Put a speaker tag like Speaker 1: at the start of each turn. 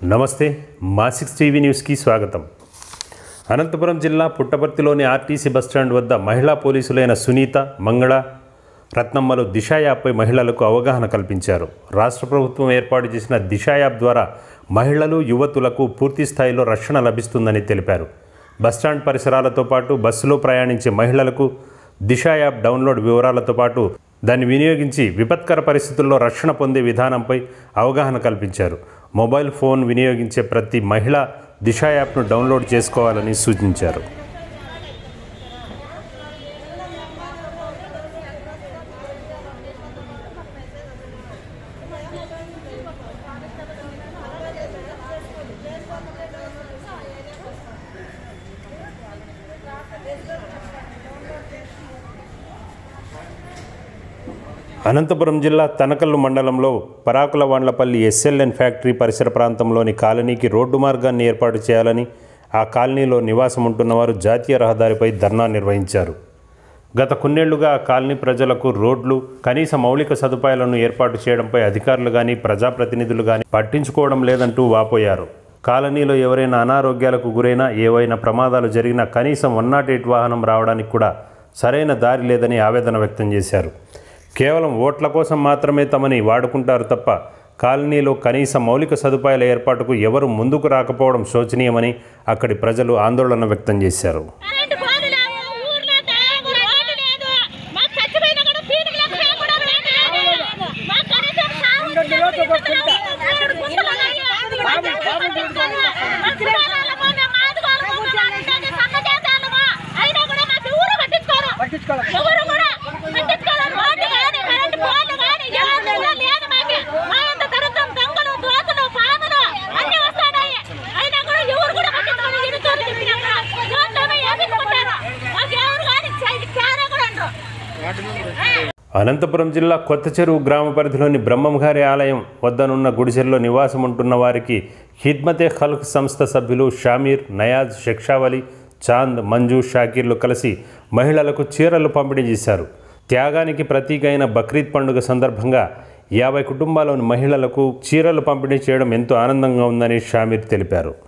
Speaker 1: నమస్తే మాసిక్స్ టీవీ న్యూస్కి స్వాగతం అనంతపురం జిల్లా పుట్టపర్తిలోని ఆర్టీసీ బస్టాండ్ వద్ద మహిళా పోలీసులైన సునీత మంగళ రత్నమ్మలు దిశ యాప్పై మహిళలకు అవగాహన కల్పించారు రాష్ట్ర ప్రభుత్వం ఏర్పాటు చేసిన దిశ యాప్ ద్వారా మహిళలు యువతులకు పూర్తి స్థాయిలో రక్షణ లభిస్తుందని తెలిపారు బస్టాండ్ పరిసరాలతో పాటు బస్సులో ప్రయాణించే మహిళలకు దిశ యాప్ డౌన్లోడ్ వివరాలతో పాటు దాన్ని వినియోగించి విపత్కర పరిస్థితుల్లో రక్షణ పొందే విధానంపై అవగాహన కల్పించారు మొబైల్ ఫోన్ వినియోగించే ప్రతి మహిళ దిశ యాప్ను డౌన్లోడ్ చేసుకోవాలని సూచించారు అనంతపురం జిల్లా తనకల్లు మండలంలో పరాకులవాండ్లపల్లి ఎస్ఎల్ఎన్ ఫ్యాక్టరీ పరిసర ప్రాంతంలోని కాలనీకి రోడ్డు మార్గాన్ని ఏర్పాటు చేయాలని ఆ కాలనీలో నివాసం ఉంటున్నవారు జాతీయ రహదారిపై ధర్నా నిర్వహించారు గత కొన్నేళ్లుగా ఆ కాలనీ ప్రజలకు రోడ్లు కనీస మౌలిక సదుపాయాలను ఏర్పాటు చేయడంపై అధికారులు కానీ ప్రజాప్రతినిధులు కానీ పట్టించుకోవడం లేదంటూ వాపోయారు కాలనీలో ఎవరైనా అనారోగ్యాలకు గురైనా ఏవైనా ప్రమాదాలు జరిగినా కనీసం వన్ నాట్ ఎయిట్ వాహనం రావడానికి కూడా సరైన దారి లేదని ఆవేదన వ్యక్తం చేశారు కేవలం ఓట్ల కోసం మాత్రమే తమని వాడుకుంటారు తప్ప కాలనీలో కనీస మౌలిక సదుపాయాల ఏర్పాటుకు ఎవరు ముందుకు రాకపోవడం శోచనీయమని అక్కడి ప్రజలు ఆందోళన వ్యక్తం చేశారు
Speaker 2: కరెంటు పోలు లేవు, ఊర్లో తాగు రోడ్డు లేదు. మాకు చచ్చిపోయినా కూడా పీనుగు లెక్క కూడా లేదు. మాకు కనీసం సాగు ఇచ్చేవాడు ఇసుక రావు. అక్కడ గుంటలు ఉన్నాయి. మాకు ఎవరు పట్టించుకోరు. మా కులాలము, మేము మాదిగోళ్ళము, మేము అందరినీ సమ్మె చేసేవాళ్ళము. అయినా కూడా మాకు ఎవరు పట్టించుకోరు. ఎవరు కూడా పట్టించుకోరు. రోడ్డు కానీ, కరెంటు పోలు కానీ ఎవరు కూడా లేదు మాకు. మా ఇంత దరిద్రం దొంగలు, దోతలు, పాములు అన్నీ వస్తున్నాయి. అయినా కూడా ఎవరు కూడా పట్టించుకోరు. ఇరుచోళ్ళు చెప్పినా కూడా రోడ్లోనే వేపించుకుంటారు. మాకు ఎవరు కానీ చే- చేరే కూడా ఉండరు.
Speaker 1: అనంతపురం జిల్లా కొత్త చెరువు గ్రామ పరిధిలోని బ్రహ్మంగారి ఆలయం వద్దనున్న గుడిసెల్లో నివాసం ఉంటున్న వారికి హిద్మతే ఖల్క్ సంస్థ సభ్యులు షామీర్ నయాజ్ షెక్షావలి చాంద్ మంజు షాకీర్లు కలిసి మహిళలకు చీరలు పంపిణీ చేశారు త్యాగానికి ప్రతీక అయిన బక్రీద్ పండుగ సందర్భంగా యాభై కుటుంబాల్లోని మహిళలకు చీరలు పంపిణీ చేయడం ఎంతో ఆనందంగా ఉందని షామీర్ తెలిపారు